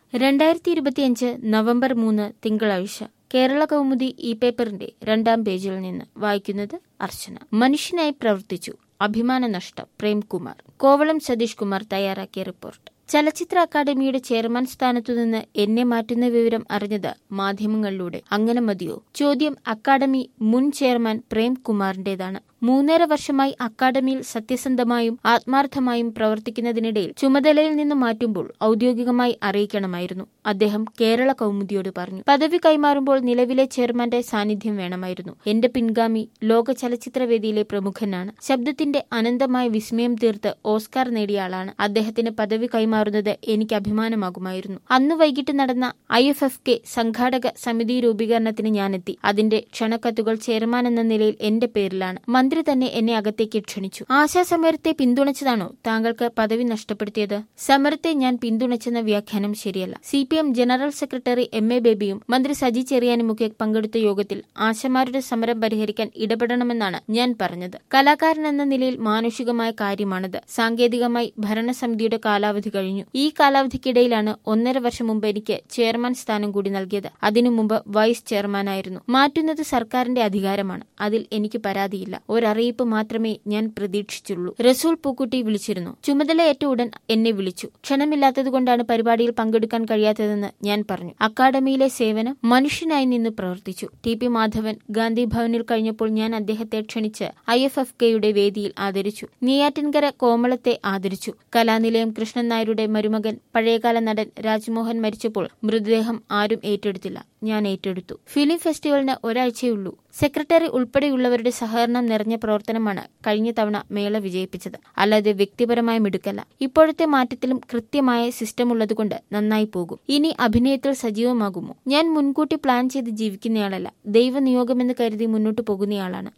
രണ്ടായിരത്തി ഇരുപത്തിയഞ്ച് നവംബർ മൂന്ന് തിങ്കളാഴ്ച കേരള കൗമുദി ഈ പേപ്പറിന്റെ രണ്ടാം പേജിൽ നിന്ന് വായിക്കുന്നത് അർച്ചന മനുഷ്യനായി പ്രവർത്തിച്ചു അഭിമാന നഷ്ടം പ്രേംകുമാർ കോവളം സതീഷ് കുമാർ തയ്യാറാക്കിയ റിപ്പോർട്ട് ചലച്ചിത്ര അക്കാദമിയുടെ ചെയർമാൻ സ്ഥാനത്തുനിന്ന് എന്നെ മാറ്റുന്ന വിവരം അറിഞ്ഞത് മാധ്യമങ്ങളിലൂടെ അങ്ങനെ മതിയോ ചോദ്യം അക്കാദമി മുൻ ചെയർമാൻ പ്രേംകുമാറിന്റേതാണ് മൂന്നര വർഷമായി അക്കാദമിയിൽ സത്യസന്ധമായും ആത്മാർത്ഥമായും പ്രവർത്തിക്കുന്നതിനിടയിൽ ചുമതലയിൽ നിന്ന് മാറ്റുമ്പോൾ ഔദ്യോഗികമായി അറിയിക്കണമായിരുന്നു അദ്ദേഹം കേരള കൗമുദിയോട് പറഞ്ഞു പദവി കൈമാറുമ്പോൾ നിലവിലെ ചെയർമാന്റെ സാന്നിധ്യം വേണമായിരുന്നു എന്റെ പിൻഗാമി ലോക ചലച്ചിത്രവേദിയിലെ പ്രമുഖനാണ് ശബ്ദത്തിന്റെ അനന്തമായ വിസ്മയം തീർത്ത് ഓസ്കാർ നേടിയ ആളാണ് അദ്ദേഹത്തിന് പദവി കൈമാറുന്നത് എനിക്ക് അഭിമാനമാകുമായിരുന്നു അന്ന് വൈകിട്ട് നടന്ന ഐ എഫ് എഫ് കെ സംഘാടക സമിതി രൂപീകരണത്തിന് ഞാനെത്തി അതിന്റെ ക്ഷണക്കത്തുകൾ ചെയർമാൻ എന്ന നിലയിൽ എന്റെ പേരിലാണ് മന്ത്രി തന്നെ എന്നെ അകത്തേക്ക് ക്ഷണിച്ചു ആശാസമരത്തെ പിന്തുണച്ചതാണോ താങ്കൾക്ക് പദവി നഷ്ടപ്പെടുത്തിയത് സമരത്തെ ഞാൻ പിന്തുണച്ചെന്ന വ്യാഖ്യാനം ശരിയല്ല C P M general secretary M A ബേബിയും മന്ത്രി സജി ചെറിയാനുമൊക്കെ പങ്കെടുത്ത യോഗത്തിൽ ആശമാരുടെ സമരം പരിഹരിക്കാൻ ഇടപെടണമെന്നാണ് ഞാൻ പറഞ്ഞത് കലാകാരൻ എന്ന നിലയിൽ മാനുഷികമായ കാര്യമാണത് സാങ്കേതികമായി ഭരണസമിതിയുടെ കാലാവധി കഴിഞ്ഞു ഈ കാലാവധിക്കിടയിലാണ് ഒന്നര വർഷം മുമ്പ് എനിക്ക് ചെയർമാൻ സ്ഥാനം കൂടി നൽകിയത് അതിനു മുമ്പ് വൈസ് ചെയർമാനായിരുന്നു മാറ്റുന്നത് സർക്കാരിന്റെ അധികാരമാണ് അതിൽ എനിക്ക് പരാതിയില്ല ഒരറിയിപ്പ് മാത്രമേ ഞാൻ പ്രതീക്ഷിച്ചുള്ളൂ റസൂൽ പൂക്കുട്ടി വിളിച്ചിരുന്നു ചുമതലയേറ്റ ഉടൻ എന്നെ വിളിച്ചു ക്ഷണമില്ലാത്തതുകൊണ്ടാണ് പരിപാടിയിൽ പങ്കെടുക്കാൻ കഴിയാത്തതെന്ന് ഞാൻ പറഞ്ഞു അക്കാദമിയിലെ സേവനം മനുഷ്യനായി നിന്ന് പ്രവർത്തിച്ചു ടി പി മാധവൻ ഗാന്ധി ഭവനിൽ കഴിഞ്ഞപ്പോൾ ഞാൻ അദ്ദേഹത്തെ ക്ഷണിച്ച് ഐ എഫ് എഫ് കെയുടെ വേദിയിൽ ആദരിച്ചു നെയ്യാറ്റിൻകര കോമളത്തെ ആദരിച്ചു കലാനിലയം കൃഷ്ണൻ നായരുടെ മരുമകൻ പഴയകാല നടൻ രാജ്മോഹൻ മരിച്ചപ്പോൾ മൃതദേഹം ആരും ഏറ്റെടുത്തില്ല ഞാൻ ഏറ്റെടുത്തു ഫിലിം ഫെസ്റ്റിവലിന് ഒരാഴ്ചയുള്ളൂ സെക്രട്ടറി ഉൾപ്പെടെയുള്ളവരുടെ സഹകരണം നിറഞ്ഞ പ്രവർത്തനമാണ് കഴിഞ്ഞ തവണ മേള വിജയിപ്പിച്ചത് അല്ലാതെ വ്യക്തിപരമായ മിടുക്കല്ല ഇപ്പോഴത്തെ മാറ്റത്തിലും കൃത്യമായ സിസ്റ്റം ഉള്ളതുകൊണ്ട് നന്നായി പോകും ഇനി അഭിനയത്തിൽ സജീവമാകുമോ ഞാൻ മുൻകൂട്ടി പ്ലാൻ ചെയ്ത് ജീവിക്കുന്നയാളല്ല ദൈവനിയോഗമെന്ന് കരുതി മുന്നോട്ട് പോകുന്നയാളാണ്